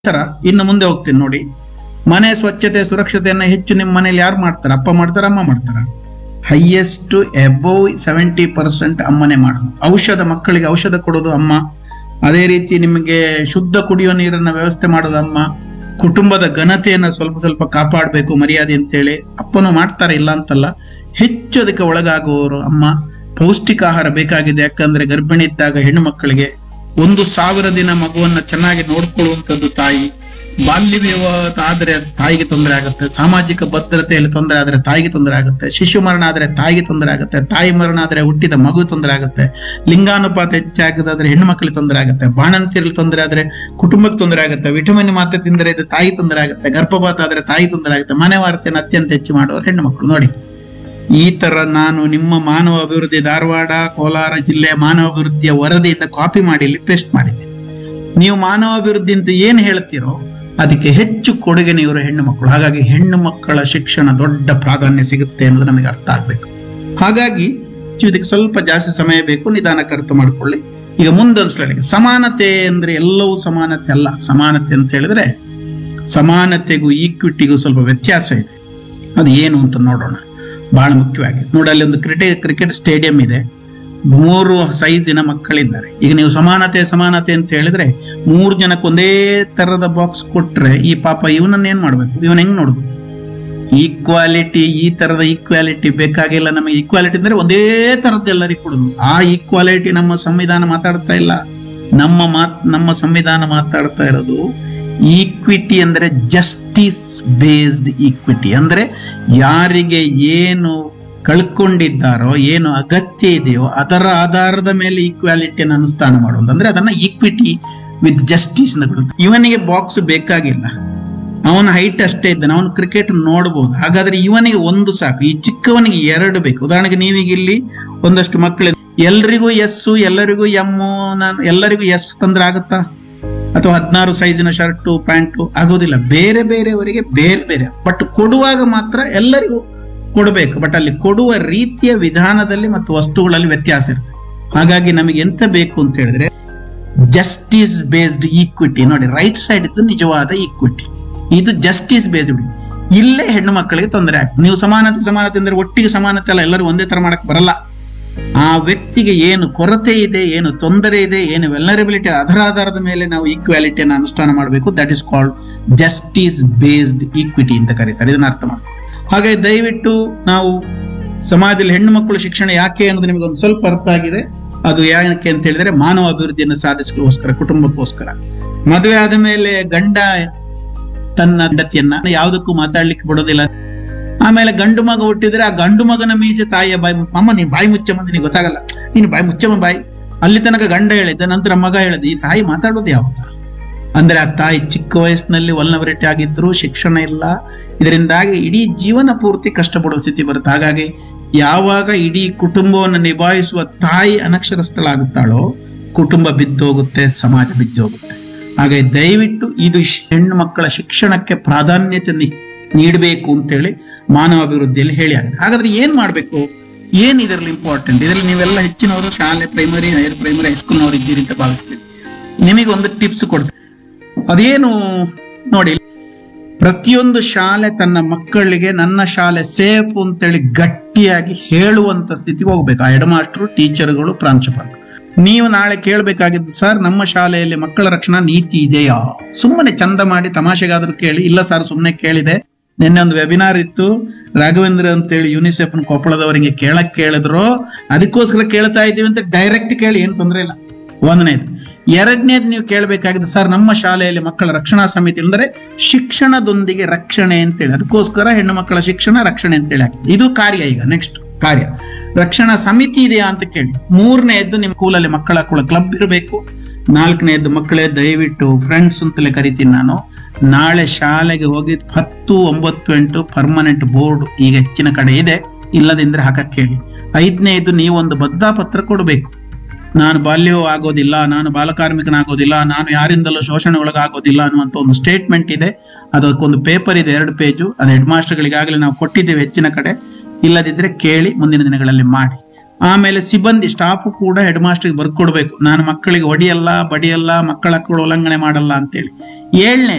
ತರ ಇನ್ನು ಮುಂದೆ ಹೋಗ್ತೀನಿ ನೋಡಿ ಮನೆ ಸ್ವಚ್ಛತೆ ಸುರಕ್ಷತೆಯನ್ನ ಹೆಚ್ಚು ನಿಮ್ಮ ಮನೇಲಿ ಯಾರು ಮಾಡ್ತಾರ ಅಪ್ಪ ಮಾಡ್ತಾರ ಅಮ್ಮ ಮಾಡ್ತಾರ ಹೈಯೆಸ್ಟ್ ಎಬೋವ್ ಸೆವೆಂಟಿ ಪರ್ಸೆಂಟ್ ಅಮ್ಮನೇ ಮಾಡೋದು ಔಷಧ ಮಕ್ಕಳಿಗೆ ಔಷಧ ಕೊಡೋದು ಅಮ್ಮ ಅದೇ ರೀತಿ ನಿಮಗೆ ಶುದ್ಧ ಕುಡಿಯೋ ನೀರನ್ನ ವ್ಯವಸ್ಥೆ ಮಾಡೋದು ಅಮ್ಮ ಕುಟುಂಬದ ಘನತೆಯನ್ನ ಸ್ವಲ್ಪ ಸ್ವಲ್ಪ ಕಾಪಾಡಬೇಕು ಮರ್ಯಾದೆ ಅಂತೇಳಿ ಅಪ್ಪನು ಮಾಡ್ತಾರೆ ಇಲ್ಲ ಅಂತಲ್ಲ ಹೆಚ್ಚು ಅದಕ್ಕೆ ಒಳಗಾಗುವವರು ಅಮ್ಮ ಪೌಷ್ಟಿಕ ಆಹಾರ ಬೇಕಾಗಿದೆ ಯಾಕಂದ್ರೆ ಗರ್ಭಿಣಿ ಇದ್ದಾಗ ಹೆಣ್ಣು ಮಕ್ಕಳಿಗೆ ಒಂದು ಸಾವಿರ ದಿನ ಮಗುವನ್ನ ಚೆನ್ನಾಗಿ ನೋಡ್ಕೊಳ್ಳುವಂಥದ್ದು ತಾಯಿ ಬಾಲ್ಯ ವಿವಾಹ ಆದ್ರೆ ತಾಯಿಗೆ ತೊಂದರೆ ಆಗುತ್ತೆ ಸಾಮಾಜಿಕ ಭದ್ರತೆಯಲ್ಲಿ ತೊಂದರೆ ಆದ್ರೆ ತಾಯಿಗೆ ತೊಂದರೆ ಆಗುತ್ತೆ ಶಿಶು ಮರಣ ಆದ್ರೆ ತಾಯಿಗೆ ತೊಂದರೆ ಆಗುತ್ತೆ ತಾಯಿ ಮರಣ ಆದ್ರೆ ಹುಟ್ಟಿದ ಮಗು ತೊಂದರೆ ಆಗುತ್ತೆ ಲಿಂಗಾನುಪಾತ ಹೆಚ್ಚಾಗದಾದ್ರೆ ಹೆಣ್ಣು ಮಕ್ಕಳಿಗೆ ತೊಂದರೆ ಆಗುತ್ತೆ ಬಾಣಂತಿಯರಲ್ಲಿ ತೊಂದರೆ ಆದ್ರೆ ಕುಟುಂಬಕ್ಕೆ ತೊಂದರೆ ಆಗುತ್ತೆ ವಿಟಮಿನ್ ಮಾತ್ರೆ ತಿಂದರೆ ಇದು ತಾಯಿ ತೊಂದರೆ ಆಗುತ್ತೆ ಗರ್ಭಪಾತ ಆದ್ರೆ ತಾಯಿ ತೊಂದರೆ ಆಗುತ್ತೆ ಮನೆ ವಾರ್ತೆಯನ್ನು ಅತ್ಯಂತ ಹೆಚ್ಚು ಮಾಡುವವರು ಹೆಣ್ಣು ಮಕ್ಕಳು ನೋಡಿ ಈ ತರ ನಾನು ನಿಮ್ಮ ಮಾನವ ಅಭಿವೃದ್ಧಿ ಧಾರವಾಡ ಕೋಲಾರ ಜಿಲ್ಲೆ ಮಾನವ ಅಭಿವೃದ್ಧಿಯ ವರದಿಯಿಂದ ಕಾಪಿ ಮಾಡಿ ಇಲ್ಲಿ ಪೇಸ್ಟ್ ಮಾಡಿದ್ದೀನಿ ನೀವು ಮಾನವ ಅಭಿವೃದ್ಧಿ ಅಂತ ಏನ್ ಹೇಳ್ತೀರೋ ಅದಕ್ಕೆ ಹೆಚ್ಚು ಕೊಡುಗೆ ನೀವರು ಹೆಣ್ಣು ಮಕ್ಕಳು ಹಾಗಾಗಿ ಹೆಣ್ಣು ಮಕ್ಕಳ ಶಿಕ್ಷಣ ದೊಡ್ಡ ಪ್ರಾಧಾನ್ಯ ಸಿಗುತ್ತೆ ಅನ್ನೋದು ನಮಗೆ ಅರ್ಥ ಆಗ್ಬೇಕು ಹಾಗಾಗಿ ಇದಕ್ಕೆ ಸ್ವಲ್ಪ ಜಾಸ್ತಿ ಸಮಯ ಬೇಕು ನಿಧಾನಕ್ಕೆ ಅರ್ಥ ಮಾಡ್ಕೊಳ್ಳಿ ಈಗ ಮುಂದೊಂದು ಸ್ಲೈಡ್ಗೆ ಸಮಾನತೆ ಅಂದ್ರೆ ಎಲ್ಲವೂ ಸಮಾನತೆ ಅಲ್ಲ ಸಮಾನತೆ ಅಂತ ಹೇಳಿದ್ರೆ ಸಮಾನತೆಗೂ ಈಕ್ವಿಟಿಗೂ ಸ್ವಲ್ಪ ವ್ಯತ್ಯಾಸ ಇದೆ ಅದು ಏನು ಅಂತ ನೋಡೋಣ ಬಹಳ ಮುಖ್ಯವಾಗಿ ನೋಡಿ ಅಲ್ಲಿ ಒಂದು ಕ್ರಿಕೆಟ್ ಕ್ರಿಕೆಟ್ ಸ್ಟೇಡಿಯಂ ಇದೆ ಮೂರು ಸೈಜಿನ ಮಕ್ಕಳಿದ್ದಾರೆ ಈಗ ನೀವು ಸಮಾನತೆ ಸಮಾನತೆ ಅಂತ ಹೇಳಿದ್ರೆ ಮೂರು ಜನಕ್ಕೆ ಒಂದೇ ತರದ ಬಾಕ್ಸ್ ಕೊಟ್ರೆ ಈ ಪಾಪ ಇವನನ್ನ ಏನ್ ಮಾಡ್ಬೇಕು ಇವನ್ ಹೆಂಗ್ ನೋಡುದು ಈಕ್ವಾಲಿಟಿ ಈ ತರದ ಈಕ್ವಾಲಿಟಿ ಬೇಕಾಗಿಲ್ಲ ನಮಗೆ ಈಕ್ವಾಲಿಟಿ ಅಂದ್ರೆ ಒಂದೇ ತರದ್ದು ಎಲ್ಲರಿಗೂ ಕೊಡುದು ಆ ಈಕ್ವಾಲಿಟಿ ನಮ್ಮ ಸಂವಿಧಾನ ಮಾತಾಡ್ತಾ ಇಲ್ಲ ನಮ್ಮ ಮಾತ್ ನಮ್ಮ ಸಂವಿಧಾನ ಮಾತಾಡ್ತಾ ಇರೋದು ಈಕ್ವಿಟಿ ಅಂದ್ರೆ ಜಸ್ಟಿಸ್ ಬೇಸ್ಡ್ ಈಕ್ವಿಟಿ ಅಂದ್ರೆ ಯಾರಿಗೆ ಏನು ಕಳ್ಕೊಂಡಿದ್ದಾರೋ ಏನು ಅಗತ್ಯ ಇದೆಯೋ ಅದರ ಆಧಾರದ ಮೇಲೆ ಈಕ್ವಾಲಿಟಿಯನ್ನು ಅನುಷ್ಠಾನ ಮಾಡುವುದು ಅಂದ್ರೆ ಅದನ್ನ ಈಕ್ವಿಟಿ ವಿತ್ ಜಸ್ಟಿಸ್ ಅಂತ ಕೊಡುತ್ತೆ ಇವನಿಗೆ ಬಾಕ್ಸ್ ಬೇಕಾಗಿಲ್ಲ ಅವನ ಹೈಟ್ ಅಷ್ಟೇ ಇದ್ದಾನೆ ಅವನು ಕ್ರಿಕೆಟ್ ನೋಡಬಹುದು ಹಾಗಾದ್ರೆ ಇವನಿಗೆ ಒಂದು ಸಾಕು ಈ ಚಿಕ್ಕವನಿಗೆ ಎರಡು ಬೇಕು ಉದಾಹರಣೆಗೆ ನೀವೀಗ ಇಲ್ಲಿ ಒಂದಷ್ಟು ಮಕ್ಕಳು ಎಲ್ರಿಗೂ ಎಸ್ಸು ಎಲ್ಲರಿಗೂ ಎಮ್ಮು ನಾನು ಎಲ್ಲರಿಗೂ ಎಸ್ ತಂದ್ರೆ ಆಗುತ್ತಾ ಅಥವಾ ಹದಿನಾರು ಸೈಜಿನ ಶರ್ಟು ಪ್ಯಾಂಟು ಆಗೋದಿಲ್ಲ ಬೇರೆ ಬೇರೆಯವರಿಗೆ ಬೇರೆ ಬೇರೆ ಬಟ್ ಕೊಡುವಾಗ ಮಾತ್ರ ಎಲ್ಲರಿಗೂ ಕೊಡಬೇಕು ಬಟ್ ಅಲ್ಲಿ ಕೊಡುವ ರೀತಿಯ ವಿಧಾನದಲ್ಲಿ ಮತ್ತು ವಸ್ತುಗಳಲ್ಲಿ ವ್ಯತ್ಯಾಸ ಇರ್ತದೆ ಹಾಗಾಗಿ ನಮಗೆ ಎಂತ ಬೇಕು ಅಂತ ಹೇಳಿದ್ರೆ ಜಸ್ಟಿಸ್ ಬೇಸ್ಡ್ ಈಕ್ವಿಟಿ ನೋಡಿ ರೈಟ್ ಸೈಡ್ ಇದ್ದು ನಿಜವಾದ ಈಕ್ವಿಟಿ ಇದು ಜಸ್ಟಿಸ್ ಬೇಸ್ಡ್ ಇಲ್ಲೇ ಹೆಣ್ಣು ಮಕ್ಕಳಿಗೆ ತೊಂದರೆ ಆಗ್ತದೆ ನೀವು ಸಮಾನತೆ ಸಮಾನತೆ ಅಂದ್ರೆ ಒಟ್ಟಿಗೆ ಸಮಾನತೆ ಅಲ್ಲ ಎಲ್ಲರೂ ಒಂದೇ ತರ ಮಾಡಕ್ ಬರಲ್ಲ ಆ ವ್ಯಕ್ತಿಗೆ ಏನು ಕೊರತೆ ಇದೆ ಏನು ತೊಂದರೆ ಇದೆ ಏನು ವೆಲ್ಲರಬಿಲಿಟಿ ಅದರ ಆಧಾರದ ಮೇಲೆ ನಾವು ಈಕ್ವಾಲಿಟಿಯನ್ನು ಅನುಷ್ಠಾನ ಮಾಡಬೇಕು that is called justice based equity ಅಂತ ಕರೀತಾರೆ ಇದನ್ನ ಅರ್ಥ ಮಾಡಿ ಹಾಗೆ ದಯವಿಟ್ಟು ನಾವು ಸಮಾಜದಲ್ಲಿ ಹೆಣ್ಣು ಮಕ್ಕಳು ಶಿಕ್ಷಣ ಯಾಕೆ ಅನ್ನೋದು ನಿಮಗೆ ಒಂದು ಸ್ವಲ್ಪ ಅರ್ಥ ಆಗಿದೆ ಅದು ಯಾಕೆ ಅಂತ ಹೇಳಿದ್ರೆ ಮಾನವ ಅಭಿವೃದ್ಧಿಯನ್ನು ಸಾಧಿಸಲಿಕ್ಕೋಸ್ಕರ ಕುಟುಂಬಕ್ಕೋಸ್ಕರ ಮದುವೆ ಆದ ಮೇಲೆ ಗಂಡ ತನ್ನ ಹೆಂಡತಿಯನ್ನ ಯಾವುದಕ್ಕೂ ಮಾತಾಡ್ಲಿಕ್ಕೆ ಬಿಡೋದಿಲ್ಲ ಆಮೇಲೆ ಗಂಡು ಮಗ ಹುಟ್ಟಿದ್ರೆ ಆ ಗಂಡು ಮಗನ ಮೀಸೆ ತಾಯಿಯ ಬಾಯಿ ಮು- ಅಮ್ಮ ನೀನ್ ಬಾಯಿ ಮುಚ್ಚಮ್ಮ ನಿನಗೆ ಗೊತ್ತಾಗಲ್ಲ ನೀನು ಬಾಯಿ ಮುಚ್ಚಮ್ಮ ಬಾಯಿ ಅಲ್ಲಿ ತನಕ ಗಂಡ ಹೇಳಿದ್ದ ನಂತರ ಮಗ ಹೇಳಿದ ಈ ತಾಯಿ ಮಾತಾಡೋದು ಯಾವಾಗ ಅಂದ್ರೆ ಆ ತಾಯಿ ಚಿಕ್ಕ ವಯಸ್ಸಿನಲ್ಲಿ ವಲ್ನವರಿಟಿ ಆಗಿದ್ರು ಶಿಕ್ಷಣ ಇಲ್ಲ ಇದರಿಂದಾಗಿ ಇಡೀ ಜೀವನ ಪೂರ್ತಿ ಕಷ್ಟಪಡುವ ಸ್ಥಿತಿ ಬರುತ್ತೆ ಹಾಗಾಗಿ ಯಾವಾಗ ಇಡೀ ಕುಟುಂಬವನ್ನು ನಿಭಾಯಿಸುವ ತಾಯಿ ಅನಕ್ಷರಸ್ಥಳಾಗುತ್ತಾಳೋ ಕುಟುಂಬ ಬಿದ್ದೋಗುತ್ತೆ ಸಮಾಜ ಬಿದ್ದೋಗುತ್ತೆ ಹಾಗಾಗಿ ದಯವಿಟ್ಟು ಇದು ಶ್- ಹೆಣ್ಣು ಮಕ್ಕಳ ಶಿಕ್ಷಣಕ್ಕೆ ಪ್ರಾಧಾನ್ಯತೆ ನೀ- ನೀಡಬೇಕು ಅಂತೇಳಿ ಮಾನವ ಅಭಿವೃದ್ಧಿಯಲ್ಲಿ ಹೇಳಿ ಆಗಿದೆ ಹಾಗಾದ್ರೆ ಏನ್ ಮಾಡ್ಬೇಕು ಏನ್ ಇದರಲ್ಲಿ ಇಂಪಾರ್ಟೆಂಟ್ ಇದರಲ್ಲಿ ನೀವೆಲ್ಲ ಹೆಚ್ಚಿನವರು ಶಾಲೆ ಪ್ರೈಮರಿ ಹೈಯರ್ ಪ್ರೈಮರಿ ಹೈಸ್ಕೂಲ್ನವರು ಇದ್ದೀರಿ ಅಂತ ಭಾವಿಸ್ತೀವಿ ನಿಮಗೆ ಒಂದು ಟಿಪ್ಸ್ ಕೊಡ್ತೀನಿ ಅದೇನು ನೋಡಿ ಪ್ರತಿಯೊಂದು ಶಾಲೆ ತನ್ನ ಮಕ್ಕಳಿಗೆ ನನ್ನ ಶಾಲೆ ಸೇಫ್ ಅಂತೇಳಿ ಗಟ್ಟಿಯಾಗಿ ಹೇಳುವಂತ ಸ್ಥಿತಿಗೆ ಹೋಗ್ಬೇಕು ಆ ಹೆಡ್ ಮಾಸ್ಟರ್ ಟೀಚರ್ಗಳು ಪ್ರಾಂಶುಪಾಲರು ನೀವು ನಾಳೆ ಕೇಳಬೇಕಾಗಿದ್ದು ಸರ್ ನಮ್ಮ ಶಾಲೆಯಲ್ಲಿ ಮಕ್ಕಳ ರಕ್ಷಣಾ ನೀತಿ ಇದೆಯಾ ಸುಮ್ಮನೆ ಚಂದ ಮಾಡಿ ತಮಾಷೆಗಾದ್ರೂ ಕೇಳಿ ಇಲ್ಲ ಸರ್ ಸುಮ್ಮನೆ ಕೇಳಿದೆ ನಿನ್ನೆ ಒಂದು ವೆಬಿನಾರ್ ಇತ್ತು ರಾಘವೇಂದ್ರ ಅಂತೇಳಿ ಯುನಿಸೆಫ್ ಕೊಪ್ಪಳದವರಿಗೆ ಕೇಳಕ್ ಕೇಳಿದ್ರು ಅದಕ್ಕೋಸ್ಕರ ಕೇಳ್ತಾ ಇದ್ದೀವಿ ಅಂತ ಡೈರೆಕ್ಟ್ ಕೇಳಿ ಏನು ತೊಂದರೆ ಇಲ್ಲ ಒಂದನೇದು ಎರಡನೇದು ನೀವು ಕೇಳಬೇಕಾಗಿದೆ ಸರ್ ನಮ್ಮ ಶಾಲೆಯಲ್ಲಿ ಮಕ್ಕಳ ರಕ್ಷಣಾ ಸಮಿತಿ ಅಂದ್ರೆ ಶಿಕ್ಷಣದೊಂದಿಗೆ ರಕ್ಷಣೆ ಅಂತೇಳಿ ಅದಕ್ಕೋಸ್ಕರ ಹೆಣ್ಣು ಮಕ್ಕಳ ಶಿಕ್ಷಣ ರಕ್ಷಣೆ ಅಂತೇಳಿ ಹಾಕಿದೆ ಇದು ಕಾರ್ಯ ಈಗ ನೆಕ್ಸ್ಟ್ ಕಾರ್ಯ ರಕ್ಷಣಾ ಸಮಿತಿ ಇದೆಯಾ ಅಂತ ಕೇಳಿ ಮೂರನೇದ್ದು ನಿಮ್ಮ ಸ್ಕೂಲಲ್ಲಿ ಮಕ್ಕಳ ಕುಳ ಕ್ಲಬ್ ಇರಬೇಕು ನಾಲ್ಕನೇದ್ದು ಮಕ್ಕಳೇ ದಯವಿಟ್ಟು ಫ್ರೆಂಡ್ಸ್ ಅಂತಲೇ ಕರಿತೀನಿ ನಾನು ನಾಳೆ ಶಾಲೆಗೆ ಹೋಗಿ ಹತ್ತು ಒಂಬತ್ತು ಎಂಟು ಪರ್ಮನೆಂಟ್ ಬೋರ್ಡ್ ಈಗ ಹೆಚ್ಚಿನ ಕಡೆ ಇದೆ ಇಲ್ಲದಿದ್ರೆ ಹಾಕಕ್ಕೆ ಹೇಳಿ ಐದನೇದು ನೀವೊಂದು ಬದ್ಧತಾ ಪತ್ರ ಕೊಡಬೇಕು ನಾನು ಬಾಲ್ಯವೂ ಆಗೋದಿಲ್ಲ ನಾನು ಬಾಲಕಾರ್ಮಿಕನಾಗೋದಿಲ್ಲ ನಾನು ಯಾರಿಂದಲೂ ಶೋಷಣೆ ಒಳಗಾಗೋದಿಲ್ಲ ಅನ್ನುವಂಥ ಒಂದು ಸ್ಟೇಟ್ಮೆಂಟ್ ಇದೆ ಅದಕ್ಕೊಂದು ಪೇಪರ್ ಇದೆ ಎರಡು ಪೇಜು ಅದು ಹೆಡ್ ಮಾಸ್ಟರ್ಗಳಿಗಾಗಲೇ ನಾವು ಕೊಟ್ಟಿದ್ದೇವೆ ಹೆಚ್ಚಿನ ಕಡೆ ಇಲ್ಲದಿದ್ರೆ ಕೇಳಿ ಮುಂದಿನ ದಿನಗಳಲ್ಲಿ ಮಾಡಿ ಆಮೇಲೆ ಸಿಬ್ಬಂದಿ ಸ್ಟಾಫ್ ಕೂಡ ಹೆಡ್ ಮಾಸ್ಟರ್ಗೆ ಬರ್ಕೊಡ್ಬೇಕು ನಾನು ಮಕ್ಕಳಿಗೆ ಹೊಡಿಯಲ್ಲ ಬಡಿಯಲ್ಲ ಮಕ್ಕಳ ಹಕ್ಕುಗಳು ಉಲ್ಲಂಘನೆ ಮಾಡಲ್ಲ ಅಂತೇಳಿ ಏಳನೇ